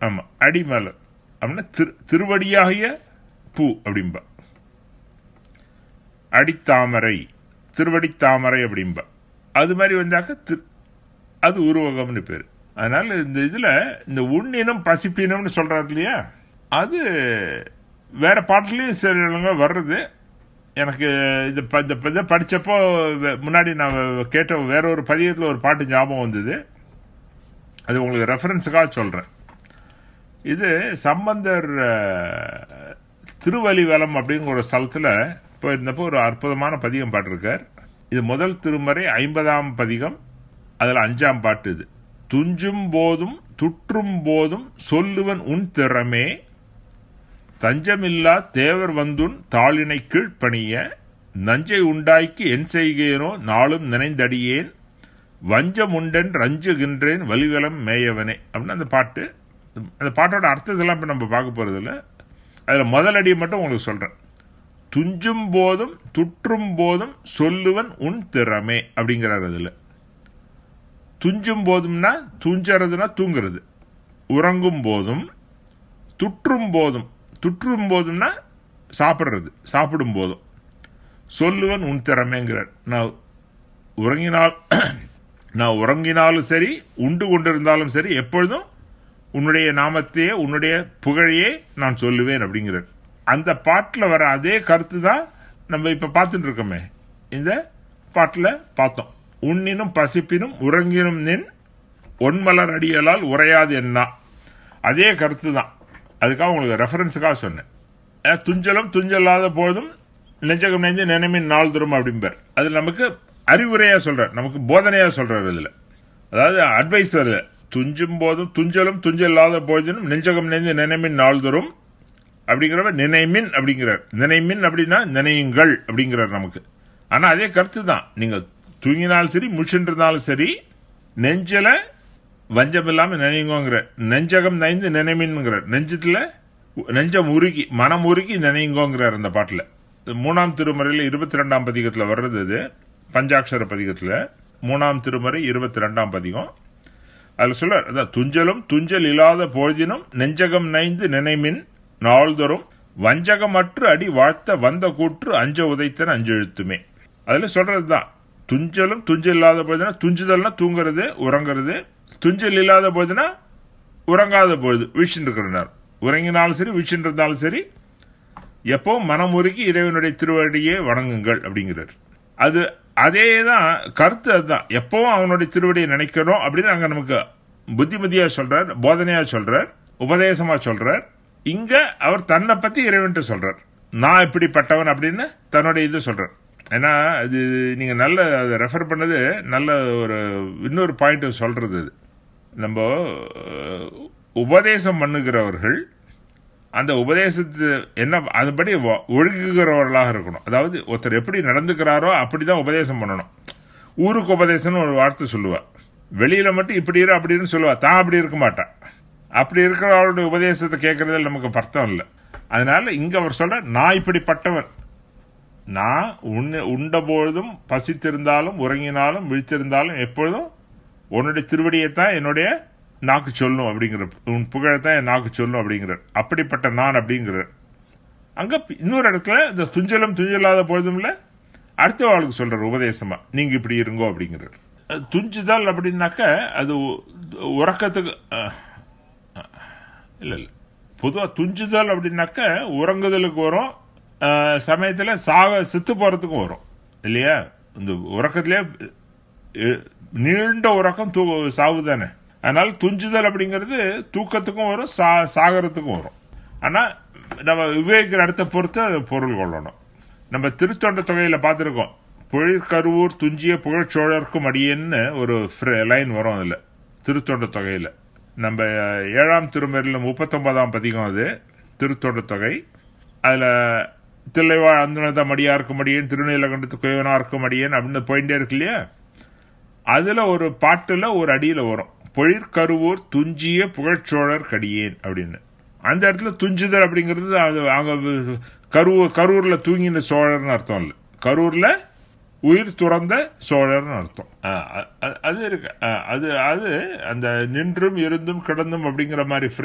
ஆமா அடிமலர் அப்படின்னா திரு திருவடியாகிய பூ அப்படிம்பா அடித்தாமரை திருவடித்தாமரை அப்படிம்பா அது மாதிரி வந்தாக்க திரு- அது உருவகம்னு பேர் அதனால இந்த இதுல இந்த உண்ணினம் பசிப்பினம்னு சொல்றாரு இல்லையா அது வேற பாட்டுலயும் சில இடங்கள் வர்றது எனக்கு இது ப- இந்த இதை படிச்சப்போ வே- முன்னாடி நான் கேட்ட வேற ஒரு பதியத்தில் ஒரு பாட்டு ஞாபகம் வந்தது அது உங்களுக்கு ரெஃபரன்ஸுக்காக சொல்றேன் இது சம்பந்தர் அஹ், திருவலிவலம் அப்படிங்கிற ஒரு ஸ்தலத்துல போயிருந்தப்போ ஒரு அற்புதமான பதிகம் பாட்டிருக்கார் இது முதல் திருமறை ஐம்பதாம் பதிகம் அதுல அஞ்சாம் பாட்டு இது துஞ்சும் போதும் துற்றும் போதும் சொல்லுவன் உன் திறமே தஞ்சமில்லா தேவர் வந்துன் தாளினை கீழ்ப்பணிய நஞ்சை உண்டாய்க்கு என் செய்கேனோ நாளும் நினைந்தடியேன் வஞ்சமுண்டன் ரஞ்சுகின்றேன் வலிவலம் மேயவனே அப்படின்னு அந்த பாட்டு அந்த பாட்டோட அர்த்தத்தெல்லாம் இப்போ நம்ம பார்க்க போறது இல்ல அதில் முதல் அடியை மட்டும் உங்களுக்கு சொல்றேன் துஞ்சும் போதும் துற்றும் போதும் சொல்லுவன் உன் திறமே அப்படிங்கிறார் அதுல துஞ்சும் போதும்னா துஞ்சறதுனா தூங்குறது உறங்கும் போதும் துற்றும் போதும் துற்றும் போதும்னா சாப்பிடுறது சாப்பிடும் போதும் சொல்லுவன் உன் திறமைங்கிறார் நான் உறங்கினால் நான் உறங்கினாலும் சரி உண்டு கொண்டிருந்தாலும் சரி எப்பொழுதும் உன்னுடைய நாமத்தையே உன்னுடைய புகழையே நான் சொல்லுவேன் அப்படிங்கிறார் அந்த பாட்டில் வர அதே கருத்து தான் நம்ம இப்ப பார்த்துட்டு இருக்கோமே இந்த பாட்டில் பார்த்தோம் உண்ணினும் பசிப்பினும் உறங்கினும் நின் ஒன்மலர் அடியலால் உரையாது என்ன அதே கருத்து தான் அதுக்காக உங்களுக்கு ரெஃபரன்ஸுக்காக சொன்னேன் அஹ் துஞ்சலும் துஞ்சல்லாத போதும் நெஞ்சகம் நெஞ்சு நினைமின் நாள் தரும் அப்படிம்பார் அது நமக்கு அறிவுரையா சொல்றார் நமக்கு போதனையா சொல்றாரு இதுல அதாவது அட்வைஸ் வருது துஞ்சும் போதும் துஞ்சலும் துஞ்சல்லாத போதினும் நெஞ்சகம் நெஞ்சு நினைமின் நாள் தரும் அப்படிங்கிறவ நினைமின் அப்படிங்கிறார் நினைமின் அப்படின்னா நினையுங்கள் அப்படிங்கிறார் நமக்கு ஆனா அதே கருத்து தான் நீங்க தூங்கினாலும் சரி முழிச்சுட்டு சரி நெஞ்சல வஞ்சம் இல்லாம நினைங்கோங்கிற நெஞ்சகம் நைந்து நினைமின்ங்கிறார் நெஞ்சத்துல நெஞ்சம் உருகி மனம் உருகி நினைங்கோங்கிறார் அந்த பாட்டுல மூணாம் திருமறையில இருபத்தி ரெண்டாம் பதிகத்துல வர்றது இது பஞ்சாட்சர பதிகத்துல மூணாம் திருமறை இருபத்தி ரெண்டாம் பதிகம் அதுல சொல்றார் அதான் துஞ்சலும் துஞ்சல் இல்லாத பொழுதினும் நெஞ்சகம் நைந்து நினைமின் நாள்தோறும் வஞ்சகமற்று அடி வாழ்த்த வந்த கூற்று அஞ்ச உதைத்தன அஞ்செழுத்துமே அதுல சொல்றதுதான் துஞ்சலும் துஞ்சல் இல்லாத பொழுதுனா துஞ்சுதல்னா தூங்குறது உறங்குறது துஞ்சல் இல்லாத பொழுதுனா உறங்காத பொழுது வீழ்ச்சின்னு இருக்கிறார் உறங்கினாலும் சரி வீழ்ச்சின்னு இருந்தாலும் சரி எப்பவும் மனமுருகி இறைவனுடைய திருவடியே வணங்குங்கள் அப்படிங்கிறார் அது அதே தான் கருத்து அதுதான் எப்பவும் அவனுடைய திருவடியை நினைக்கணும் அப்படின்னு அங்க நமக்கு புத்திமதியா சொல்றார் போதனையா சொல்றார் உபதேசமா சொல்றார் இங்க அவர் தன்னை பத்தி இறைவன்ட்டு சொல்றார் நான் இப்படிப்பட்டவன் அப்படின்னு தன்னுடைய இது சொல்றார் ஏன்னா இது நீங்க நல்ல அதை ரெஃபர் பண்ணது நல்ல ஒரு இன்னொரு பாயிண்ட் சொல்றது இது நம்ம அஹ், உபதேசம் பண்ணுகிறவர்கள் அந்த உபதேசத்து என்ன அதுபடி ஒ- ஒழுகுகிறவர்களாக இருக்கணும் அதாவது ஒருத்தர் எப்படி நடந்துக்கிறாரோ அப்படிதான் உபதேசம் பண்ணணும் ஊருக்கு உபதேசம்னு ஒரு வார்த்தை சொல்லுவா வெளியில மட்டும் இப்படி இரு அப்படின்னு சொல்லுவா தான் அப்படி இருக்க மாட்டா அப்படி இருக்கிறவருடைய உபதேசத்தை கேட்கறதுல நமக்கு பர்த்தம் இல்லை அதனால இங்க அவர் சொல்ற நான் இப்படிப்பட்டவன் நான் உண்ண உண்ட பொழுதும் பசித்திருந்தாலும் உறங்கினாலும் விழித்திருந்தாலும் எப்பொழுதும் உன்னுடைய திருவடியைத்தான் என்னுடைய நாக்கு சொல்லும் அப்படிங்கிற உன் புகழைத்தான் என் நாக்கு சொல்லும் அப்படிங்கிறார் அப்படிப்பட்ட நான் அப்படிங்கிறார் அங்க பி- இன்னொரு இடத்துல இந்த துஞ்சலும் துஞ்சலாத பொழுதும்ல அடுத்த ஆளுக்கு சொல்றார் உபதேசமா நீங்க இப்படி இருங்கோ அப்படிங்கிறார் அஹ் துஞ்சுதல் அப்படின்னாக்க அது உ- உறக்கத்துக்கு அஹ், அஹ், இல்ல இல்ல பொதுவா துஞ்சுதல் அப்படின்னாக்க உறங்குதலுக்கு வரும் அஹ், சமயத்துல சாக செத்து போறதுக்கும் வரும் இல்லையா இந்த உறக்கத்திலே அஹ், நீண்ட உறக்கம் தூ சாவு தானே அதனால துஞ்சுதல் அப்படிங்கிறது தூக்கத்துக்கும் வரும் சா சாகரத்துக்கும் வரும் ஆனா நம்ம விவேகிற இடத்தை பொறுத்து அது பொருள் கொள்ளணும் நம்ம திருத்தொண்ட தொகையில பார்த்திருக்கோம் பொழிற்கருவூர் துஞ்சிய புகழ்ச்சோழர்க்கும் அடியேன்னு ஒரு லைன் வரும் அதுல திருத்தொண்ட தொகையில நம்ம அஹ், ஏழாம் திருமறையில் முப்பத்தொன்பதாம் பதிகம் அது திருத்தொண்ட தொகை அதுல தில்லைவாழ் அந்தனதம் அடியாருக்கும் அடியேன் திருநீலகண்டத்து குயவனாருக்கும் அடியேன் அப்படின்னு போயிட்டே இருக்கு இல்லையா அதுல ஒரு பாட்டுல ஒரு அடியில வரும் பொழிற்கருவூர் துஞ்சிய புகழ்ச்சோழர் கடியேன் அப்படின்னு அந்த இடத்துல துஞ்சுதல் அப்படிங்கிறது அது அங்க கரூர் கரூர்ல தூங்கின சோழர்னு அர்த்தம் இல்ல கரூர்ல உயிர் துறந்த சோழர்னு அர்த்தம் ஆ, அ- அ- அது இருக்கு ஆ, அது அது அந்த நின்றும் இருந்தும் கிடந்தும் அப்படிங்கிற மாதிரி